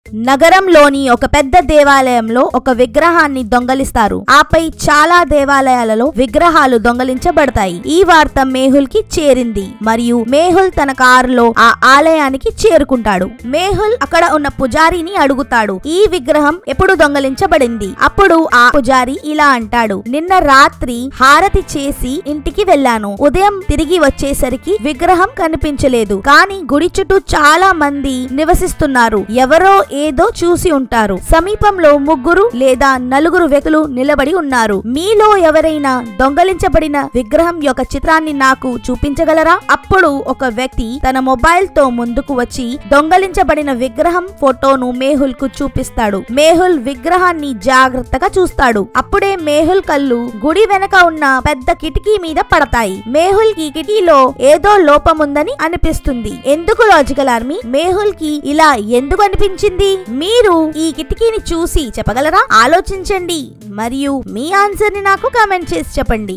నగరంలోని ఒక పెద్ద దేవాలయంలో ఒక విగ్రహాన్ని దొంగలిస్తారు ఆపై చాలా దేవాలయాలలో విగ్రహాలు దొంగలించబడతాయి ఈ వార్త మేహుల్ కి చేరింది మరియు మేహుల్ తన కారులో ఆ ఆలయానికి చేరుకుంటాడు మేహుల్ అక్కడ ఉన్న పుజారిని అడుగుతాడు ఈ విగ్రహం ఎప్పుడు దొంగలించబడింది అప్పుడు ఆ పుజారి ఇలా అంటాడు నిన్న రాత్రి హారతి చేసి ఇంటికి వెళ్ళాను ఉదయం తిరిగి వచ్చేసరికి విగ్రహం కనిపించలేదు కానీ గుడి చుట్టూ చాలా మంది నివసిస్తున్నారు ఎవరో ఏదో చూసి ఉంటారు సమీపంలో ముగ్గురు లేదా నలుగురు వ్యక్తులు నిలబడి ఉన్నారు మీలో ఎవరైనా దొంగలించబడిన విగ్రహం యొక్క చిత్రాన్ని నాకు చూపించగలరా అప్పుడు ఒక వ్యక్తి తన మొబైల్ తో ముందుకు వచ్చి దొంగలించబడిన విగ్రహం ఫోటోను మేహుల్ కు చూపిస్తాడు మేహుల్ విగ్రహాన్ని జాగ్రత్తగా చూస్తాడు అప్పుడే మేహుల్ కళ్ళు గుడి వెనక ఉన్న పెద్ద కిటికీ మీద పడతాయి మేహుల్ కి కిటికీలో ఏదో లోపముందని అనిపిస్తుంది ఎందుకు లాజికల్ ఆర్మీ మేహుల్ కి ఇలా ఎందుకు అనిపించింది మీరు ఈ కిటికీని చూసి చెప్పగలరా ఆలోచించండి మరియు మీ ఆన్సర్ ని నాకు కామెంట్ చేసి చెప్పండి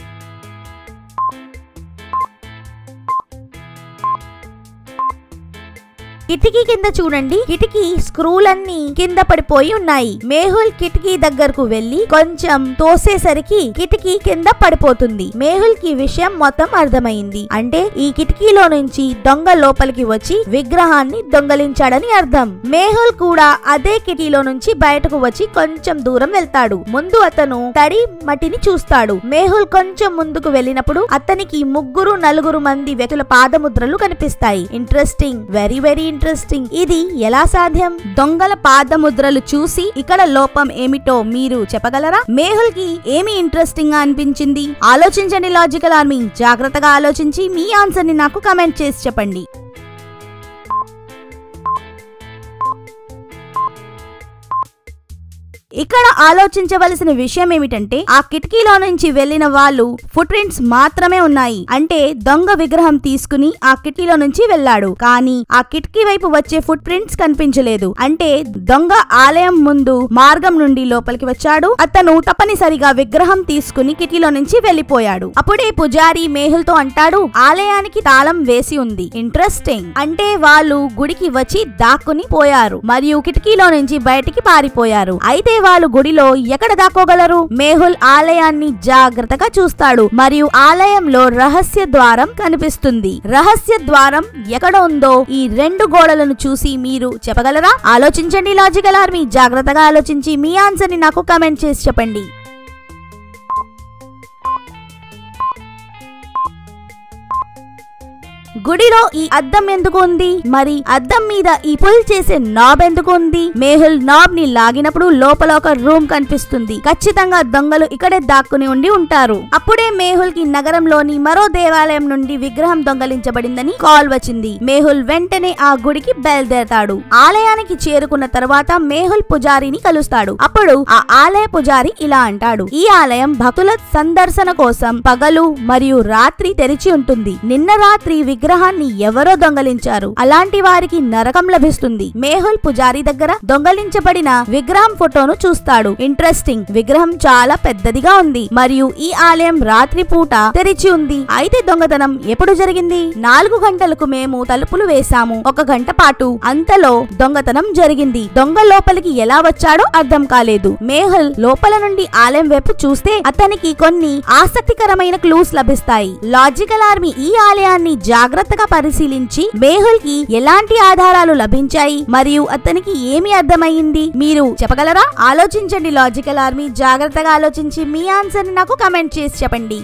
కిటికీ కింద చూడండి కిటికీ స్క్రూలన్నీ కింద పడిపోయి ఉన్నాయి మేహుల్ కిటికీ దగ్గరకు వెళ్లి కొంచెం తోసేసరికి కిటికీ కింద పడిపోతుంది మేహుల్ కి విషయం మొత్తం అర్థమైంది అంటే ఈ కిటికీలో నుంచి దొంగ లోపలికి వచ్చి విగ్రహాన్ని దొంగలించాడని అర్థం మేహుల్ కూడా అదే కిటికీలో నుంచి బయటకు వచ్చి కొంచెం దూరం వెళ్తాడు ముందు అతను తడి మట్టిని చూస్తాడు మేహుల్ కొంచెం ముందుకు వెళ్ళినప్పుడు అతనికి ముగ్గురు నలుగురు మంది వ్యక్తుల పాదముద్రలు కనిపిస్తాయి ఇంట్రెస్టింగ్ వెరీ వెరీ ఇంట్రెస్టింగ్ ఇది ఎలా సాధ్యం దొంగల పాదముద్రలు చూసి ఇక్కడ లోపం ఏమిటో మీరు చెప్పగలరా మేహుల్ కి ఏమి ఇంట్రెస్టింగ్ గా అనిపించింది ఆలోచించండి లాజికల్ ఆర్మీ జాగ్రత్తగా ఆలోచించి మీ ఆన్సర్ ని నాకు కమెంట్ చేసి చెప్పండి ఇక్కడ ఆలోచించవలసిన విషయం ఏమిటంటే ఆ కిటికీలో నుంచి వెళ్లిన వాళ్ళు ఫుట్ ప్రింట్స్ మాత్రమే ఉన్నాయి అంటే దొంగ విగ్రహం తీసుకుని ఆ కిటికీలో నుంచి వెళ్ళాడు కానీ ఆ కిటికీ వైపు వచ్చే ఫుట్ ప్రింట్స్ కనిపించలేదు అంటే దొంగ ఆలయం ముందు మార్గం నుండి లోపలికి వచ్చాడు అతను తప్పనిసరిగా విగ్రహం తీసుకుని కిటికీలో నుంచి వెళ్లిపోయాడు అప్పుడే పుజారి మేహుల్ తో అంటాడు ఆలయానికి తాళం వేసి ఉంది ఇంట్రెస్టింగ్ అంటే వాళ్ళు గుడికి వచ్చి దాక్కుని పోయారు మరియు కిటికీలో నుంచి బయటికి పారిపోయారు అయితే వాళ్ళు గుడిలో ఎక్కడ దాక్కోగలరు మేహుల్ ఆలయాన్ని జాగ్రత్తగా చూస్తాడు మరియు ఆలయంలో రహస్య ద్వారం కనిపిస్తుంది రహస్య ద్వారం ఎక్కడ ఉందో ఈ రెండు గోడలను చూసి మీరు చెప్పగలరా ఆలోచించండి లాజికల్ ఆర్మీ జాగ్రత్తగా ఆలోచించి మీ ఆన్సర్ ని నాకు కమెంట్ చేసి చెప్పండి గుడిలో ఈ అద్దం ఎందుకు ఉంది మరి అద్దం మీద ఈ పుల్ చేసే నాబ్ ఎందుకు ఉంది మేహుల్ నాబ్ ని లాగినప్పుడు లోపల ఒక రూమ్ కనిపిస్తుంది ఖచ్చితంగా దొంగలు ఇక్కడే దాక్కుని ఉండి ఉంటారు అప్పుడే మేహుల్ కి నగరంలోని మరో దేవాలయం నుండి విగ్రహం దొంగలించబడిందని కాల్ వచ్చింది మేహుల్ వెంటనే ఆ గుడికి బయలుదేరతాడు ఆలయానికి చేరుకున్న తర్వాత మేహుల్ పుజారిని కలుస్తాడు అప్పుడు ఆ ఆలయ పుజారి ఇలా అంటాడు ఈ ఆలయం భక్తుల సందర్శన కోసం పగలు మరియు రాత్రి తెరిచి ఉంటుంది నిన్న రాత్రి విగ్రహాన్ని ఎవరో దొంగలించారు అలాంటి వారికి నరకం లభిస్తుంది మేహుల్ పుజారి దగ్గర దొంగలించబడిన విగ్రహం ఫోటోను చూస్తాడు ఇంట్రెస్టింగ్ విగ్రహం చాలా పెద్దదిగా ఉంది మరియు ఈ ఆలయం రాత్రి పూట తెరిచి ఉంది అయితే దొంగతనం ఎప్పుడు జరిగింది నాలుగు గంటలకు మేము తలుపులు వేశాము ఒక గంట పాటు అంతలో దొంగతనం జరిగింది దొంగ లోపలికి ఎలా వచ్చాడో అర్థం కాలేదు మేహుల్ లోపల నుండి ఆలయం వైపు చూస్తే అతనికి కొన్ని ఆసక్తికరమైన క్లూస్ లభిస్తాయి లాజికల్ ఆర్మీ ఈ ఆలయాన్ని జాగ్రత్తగా పరిశీలించి మేహుల్ కి ఎలాంటి ఆధారాలు లభించాయి మరియు అతనికి ఏమి అర్థమైంది మీరు చెప్పగలరా ఆలోచించండి లాజికల్ ఆర్మీ జాగ్రత్తగా ఆలోచించి మీ ఆన్సర్ ని నాకు కమెంట్ చేసి చెప్పండి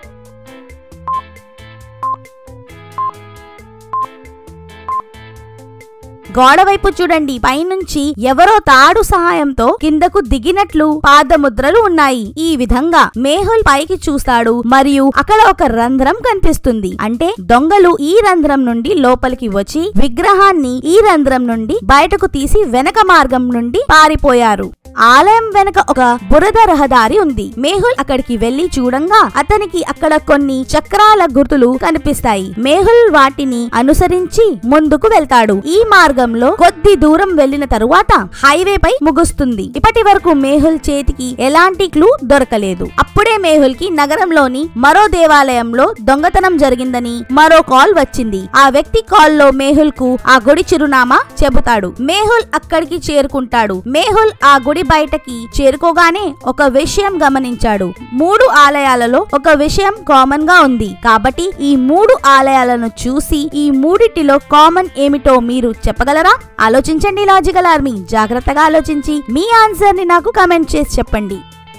గోడ వైపు చూడండి పైనుంచి ఎవరో తాడు సహాయంతో కిందకు దిగినట్లు పాదముద్రలు ఉన్నాయి ఈ విధంగా మేహుల్ పైకి చూస్తాడు మరియు అక్కడ ఒక రంధ్రం కనిపిస్తుంది అంటే దొంగలు ఈ రంధ్రం నుండి లోపలికి వచ్చి విగ్రహాన్ని ఈ రంధ్రం నుండి బయటకు తీసి వెనక మార్గం నుండి పారిపోయారు ఆలయం వెనక ఒక బురద రహదారి ఉంది మేహుల్ అక్కడికి వెళ్లి చూడంగా అతనికి అక్కడ కొన్ని చక్రాల గుర్తులు కనిపిస్తాయి మేహుల్ వాటిని అనుసరించి ముందుకు వెళ్తాడు ఈ మార్గం మార్గంలో కొద్ది దూరం వెళ్లిన తరువాత హైవే పై ముగుస్తుంది ఇప్పటి వరకు మేహుల్ చేతికి ఎలాంటి క్లూ దొరకలేదు అప్పుడే మేహుల్ కి నగరంలోని మరో దేవాలయంలో దొంగతనం జరిగిందని మరో కాల్ వచ్చింది ఆ వ్యక్తి కాల్ లో మేహుల్ కు ఆ గుడి చిరునామా చెబుతాడు మేహుల్ అక్కడికి చేరుకుంటాడు మేహుల్ ఆ గుడి బయటకి చేరుకోగానే ఒక విషయం గమనించాడు మూడు ఆలయాలలో ఒక విషయం కామన్ గా ఉంది కాబట్టి ఈ మూడు ఆలయాలను చూసి ఈ మూడిటిలో కామన్ ఏమిటో మీరు చెప్పగలరా ఆలోచించండి లాజికల్ ఆర్మీ జాగ్రత్తగా ఆలోచించి మీ ఆన్సర్ ని నాకు కమెంట్ చేసి చెప్పండి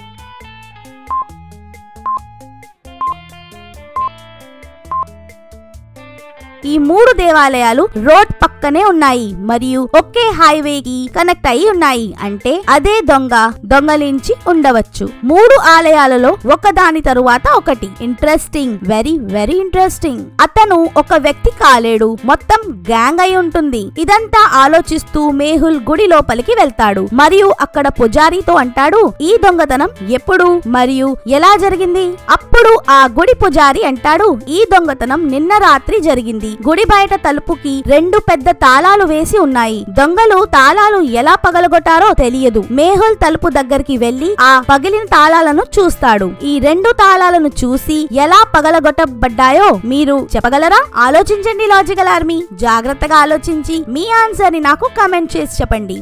ఈ మూడు దేవాలయాలు రోడ్ పక్కనే ఉన్నాయి మరియు ఒకే హైవే కి కనెక్ట్ అయి ఉన్నాయి అంటే అదే దొంగ దొంగలించి ఉండవచ్చు మూడు ఆలయాలలో ఒకదాని తరువాత ఒకటి ఇంట్రెస్టింగ్ వెరీ వెరీ ఇంట్రెస్టింగ్ అతను ఒక వ్యక్తి కాలేడు మొత్తం గ్యాంగ్ అయి ఉంటుంది ఇదంతా ఆలోచిస్తూ మేహుల్ గుడి లోపలికి వెళ్తాడు మరియు అక్కడ పుజారితో అంటాడు ఈ దొంగతనం ఎప్పుడు మరియు ఎలా జరిగింది అప్పుడు ఆ గుడి పుజారి అంటాడు ఈ దొంగతనం నిన్న రాత్రి జరిగింది గుడి బయట తలుపుకి రెండు పెద్ద తాళాలు వేసి ఉన్నాయి దొంగలు తాళాలు ఎలా పగలగొట్టారో తెలియదు మేహుల్ తలుపు దగ్గరికి వెళ్లి ఆ పగిలిన తాళాలను చూస్తాడు ఈ రెండు తాళాలను చూసి ఎలా పగలగొట్టబడ్డాయో మీరు చెప్పగలరా ఆలోచించండి లాజికల్ ఆర్మీ జాగ్రత్తగా ఆలోచించి మీ ఆన్సర్ ని నాకు కమెంట్ చేసి చెప్పండి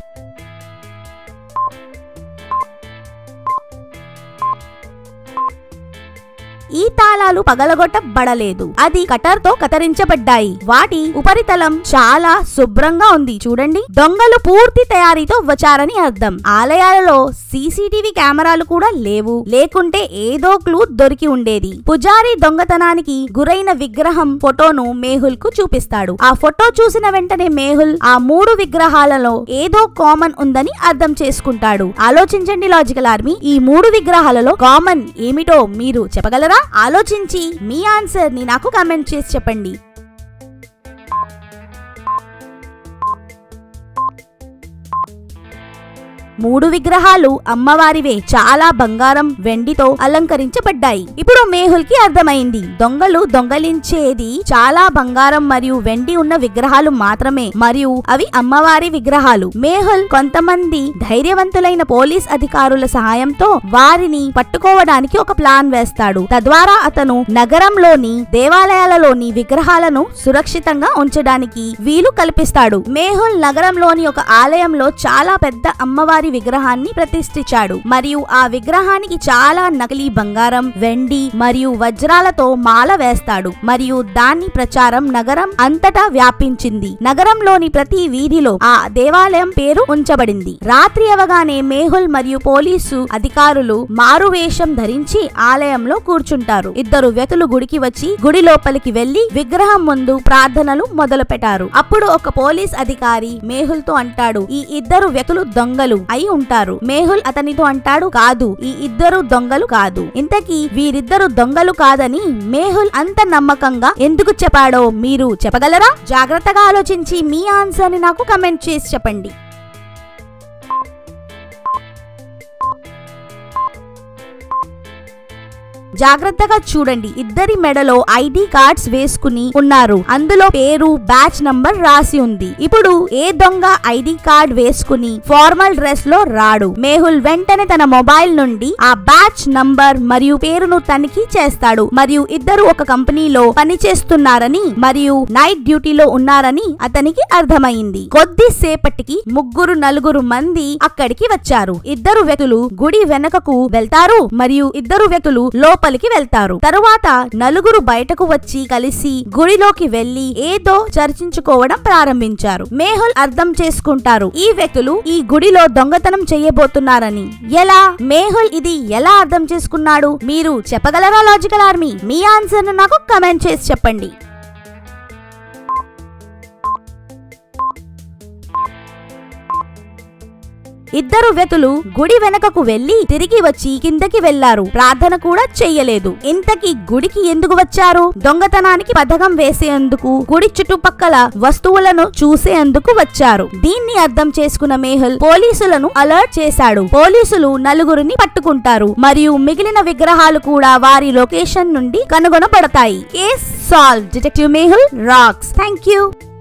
ఈ తాళాలు పగలగొట్టబడలేదు అది కటర్ తో కతరించబడ్డాయి వాటి ఉపరితలం చాలా శుభ్రంగా ఉంది చూడండి దొంగలు పూర్తి తయారీతో వచ్చారని అర్థం ఆలయాలలో సీసీటీవీ కెమెరాలు కూడా లేవు లేకుంటే ఏదో క్లూ దొరికి ఉండేది పుజారి దొంగతనానికి గురైన విగ్రహం ఫోటోను మేహుల్ కు చూపిస్తాడు ఆ ఫోటో చూసిన వెంటనే మేహుల్ ఆ మూడు విగ్రహాలలో ఏదో కామన్ ఉందని అర్థం చేసుకుంటాడు ఆలోచించండి లాజికల్ ఆర్మీ ఈ మూడు విగ్రహాలలో కామన్ ఏమిటో మీరు చెప్పగలరా ఆలోచించి మీ ఆన్సర్ ని నాకు కమెంట్ చేసి చెప్పండి మూడు విగ్రహాలు అమ్మవారివే చాలా బంగారం వెండితో అలంకరించబడ్డాయి ఇప్పుడు మేహుల్ కి అర్థమైంది దొంగలు దొంగలించేది చాలా బంగారం మరియు వెండి ఉన్న విగ్రహాలు మాత్రమే మరియు అవి అమ్మవారి విగ్రహాలు మేహుల్ కొంతమంది ధైర్యవంతులైన పోలీస్ అధికారుల సహాయంతో వారిని పట్టుకోవడానికి ఒక ప్లాన్ వేస్తాడు తద్వారా అతను నగరంలోని దేవాలయాలలోని విగ్రహాలను సురక్షితంగా ఉంచడానికి వీలు కల్పిస్తాడు మేహుల్ నగరంలోని ఒక ఆలయంలో చాలా పెద్ద అమ్మవారి విగ్రహాన్ని ప్రతిష్ఠించాడు మరియు ఆ విగ్రహానికి చాలా నకిలీ బంగారం వెండి మరియు వజ్రాలతో మాల వేస్తాడు మరియు దాని ప్రచారం నగరం అంతటా వ్యాపించింది నగరంలోని ప్రతి వీధిలో ఆ దేవాలయం పేరు ఉంచబడింది రాత్రి అవగానే మేహుల్ మరియు పోలీసు అధికారులు మారువేషం ధరించి ఆలయంలో కూర్చుంటారు ఇద్దరు వ్యక్తులు గుడికి వచ్చి గుడి లోపలికి వెళ్లి విగ్రహం ముందు ప్రార్థనలు మొదలు పెట్టారు అప్పుడు ఒక పోలీస్ అధికారి మేహుల్ తో అంటాడు ఈ ఇద్దరు వ్యక్తులు దొంగలు అయి ఉంటారు మేహుల్ అతనితో అంటాడు కాదు ఈ ఇద్దరు దొంగలు కాదు ఇంతకీ వీరిద్దరు దొంగలు కాదని మేహుల్ అంత నమ్మకంగా ఎందుకు చెప్పాడో మీరు చెప్పగలరా జాగ్రత్తగా ఆలోచించి మీ ఆన్సర్ ని నాకు కమెంట్ చేసి చెప్పండి జాగ్రత్తగా చూడండి ఇద్దరి మెడలో ఐడి కార్డ్స్ వేసుకుని ఉన్నారు అందులో పేరు బ్యాచ్ నంబర్ రాసి ఉంది ఇప్పుడు ఏ దొంగ ఐడి కార్డ్ వేసుకుని ఫార్మల్ డ్రెస్ లో రాడు మేహుల్ వెంటనే తన మొబైల్ నుండి ఆ బ్యాచ్ నంబర్ మరియు పేరును తనిఖీ చేస్తాడు మరియు ఇద్దరు ఒక కంపెనీలో పనిచేస్తున్నారని మరియు నైట్ డ్యూటీలో ఉన్నారని అతనికి అర్థమైంది కొద్దిసేపటికి ముగ్గురు నలుగురు మంది అక్కడికి వచ్చారు ఇద్దరు వ్యక్తులు గుడి వెనకకు వెళ్తారు మరియు ఇద్దరు వ్యక్తులు లోపలికి వెళ్తారు తరువాత నలుగురు బయటకు వచ్చి కలిసి గుడిలోకి వెళ్లి ఏదో చర్చించుకోవడం ప్రారంభించారు మేహుల్ అర్థం చేసుకుంటారు ఈ వ్యక్తులు ఈ గుడిలో దొంగతనం చేయబోతున్నారని ఎలా మేహుల్ ఇది ఎలా అర్థం చేసుకున్నాడు మీరు చెప్పగలరా లాజికల్ ఆర్మీ మీ ఆన్సర్ నాకు కమెంట్ చేసి చెప్పండి ఇద్దరు వ్యక్తులు గుడి వెనకకు వెళ్లి తిరిగి వచ్చి కిందకి వెళ్లారు ప్రార్థన కూడా చెయ్యలేదు ఇంతకీ గుడికి ఎందుకు వచ్చారు దొంగతనానికి పథకం వేసేందుకు గుడి చుట్టుపక్కల వస్తువులను చూసేందుకు వచ్చారు దీన్ని అర్థం చేసుకున్న మేహుల్ పోలీసులను అలర్ట్ చేశాడు పోలీసులు నలుగురిని పట్టుకుంటారు మరియు మిగిలిన విగ్రహాలు కూడా వారి లొకేషన్ నుండి కనుగొనబడతాయి case solve detective Mehul rocks thank you